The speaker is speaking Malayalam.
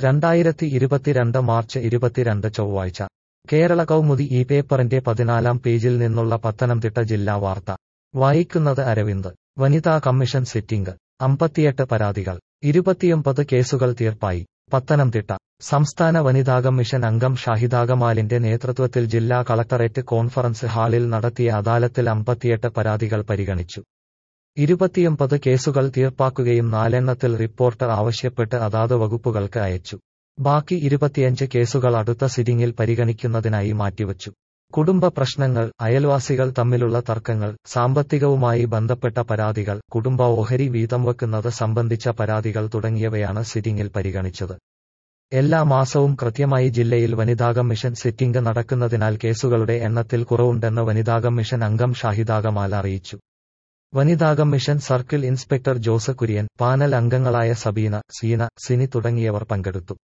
രണ്ടായിരത്തി ഇരുപത്തിരണ്ട് മാർച്ച് ഇരുപത്തിരണ്ട് ചൊവ്വാഴ്ച കേരള കൗമുദി ഈ പേപ്പറിന്റെ പതിനാലാം പേജിൽ നിന്നുള്ള പത്തനംതിട്ട ജില്ലാ വാർത്ത വായിക്കുന്നത് അരവിന്ദ് വനിതാ കമ്മീഷൻ സിറ്റിംഗ് അമ്പത്തിയെട്ട് പരാതികൾ ഇരുപത്തിയൊമ്പത് കേസുകൾ തീർപ്പായി പത്തനംതിട്ട സംസ്ഥാന വനിതാ കമ്മീഷൻ അംഗം ഷാഹിദ കമാലിന്റെ നേതൃത്വത്തിൽ ജില്ലാ കളക്ടറേറ്റ് കോൺഫറൻസ് ഹാളിൽ നടത്തിയ അദാലത്തിൽ അമ്പത്തിയെട്ട് പരാതികൾ പരിഗണിച്ചു ഇരുപത്തിയൊമ്പത് കേസുകൾ തീർപ്പാക്കുകയും നാലെണ്ണത്തിൽ റിപ്പോർട്ട് ആവശ്യപ്പെട്ട് അതാത് വകുപ്പുകൾക്ക് അയച്ചു ബാക്കി ഇരുപത്തിയഞ്ച് കേസുകൾ അടുത്ത സിറ്റിംഗിൽ പരിഗണിക്കുന്നതിനായി മാറ്റിവച്ചു കുടുംബ പ്രശ്നങ്ങൾ അയൽവാസികൾ തമ്മിലുള്ള തർക്കങ്ങൾ സാമ്പത്തികവുമായി ബന്ധപ്പെട്ട പരാതികൾ കുടുംബ ഓഹരി വീതം വെക്കുന്നത് സംബന്ധിച്ച പരാതികൾ തുടങ്ങിയവയാണ് സിറ്റിംഗിൽ പരിഗണിച്ചത് എല്ലാ മാസവും കൃത്യമായി ജില്ലയിൽ വനിതാ കമ്മീഷൻ സിറ്റിംഗ് നടക്കുന്നതിനാൽ കേസുകളുടെ എണ്ണത്തിൽ കുറവുണ്ടെന്ന് വനിതാ കമ്മീഷൻ അംഗം ഷാഹിദ കമാൽ അറിയിച്ചു വനിതാ commission circle inspector Jose Kurian panel അംഗങ്ങളായ സബീന സീന സിനി തുടങ്ങിയവർ പങ്കെടുത്തു